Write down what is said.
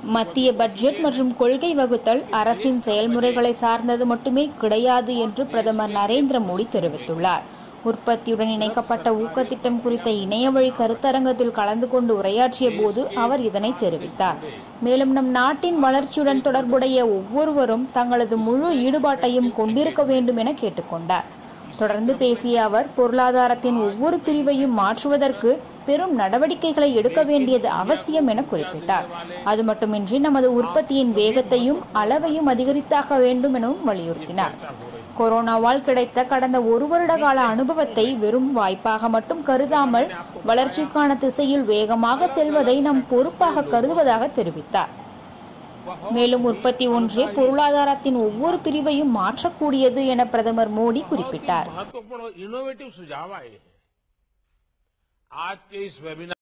மத்திய பட்ஜெட் மற்றும் கொள்கை வகுத்தல் அரசின் செயல்முறைகளை சார்ந்தது மட்டுமே கிடையாது என்று பிரதமர் நரேந்திர மோடி தெரிவித்துள்ளார் உற்பத்தியுடன் இணைக்கப்பட்ட ஊக்கத்திட்டம் குறித்த இணையவழி கருத்தரங்கத்தில் கலந்து கொண்டு உரையாற்றிய போது அவர் இதனை தெரிவித்தார் மேலும் நம் நாட்டின் வளர்ச்சியுடன் தொடர்புடைய ஒவ்வொருவரும் தங்களது முழு ஈடுபாட்டையும் கொண்டிருக்க வேண்டும் என கேட்டுக்கொண்டார் தொடர்ந்து பேசிய அவர் பொருளாதாரத்தின் ஒவ்வொரு பிரிவையும் மாற்றுவதற்கு பெரும் நடவடிக்கைகளை எடுக்க வேண்டியது அவசியம் என குறிப்பிட்டார் அது மட்டுமின்றி நமது உற்பத்தியின் வேகத்தையும் அளவையும் அதிகரித்தாக வேண்டும் எனவும் வலியுறுத்தினார் கொரோனாவால் கிடைத்த கடந்த ஒரு வருட கால அனுபவத்தை வெறும் வாய்ப்பாக மட்டும் கருதாமல் வளர்ச்சிக்கான திசையில் வேகமாக செல்வதை நம் பொறுப்பாக கருதுவதாக தெரிவித்தார் மேலும் உற்பத்தி ஒன்றே பொருளாதாரத்தின் ஒவ்வொரு பிரிவையும் மாற்றக்கூடியது என பிரதமர் மோடி குறிப்பிட்டார் महत्वपूर्ण इनोवेटिव सुझाव आए हैं आज के इस वेबिनार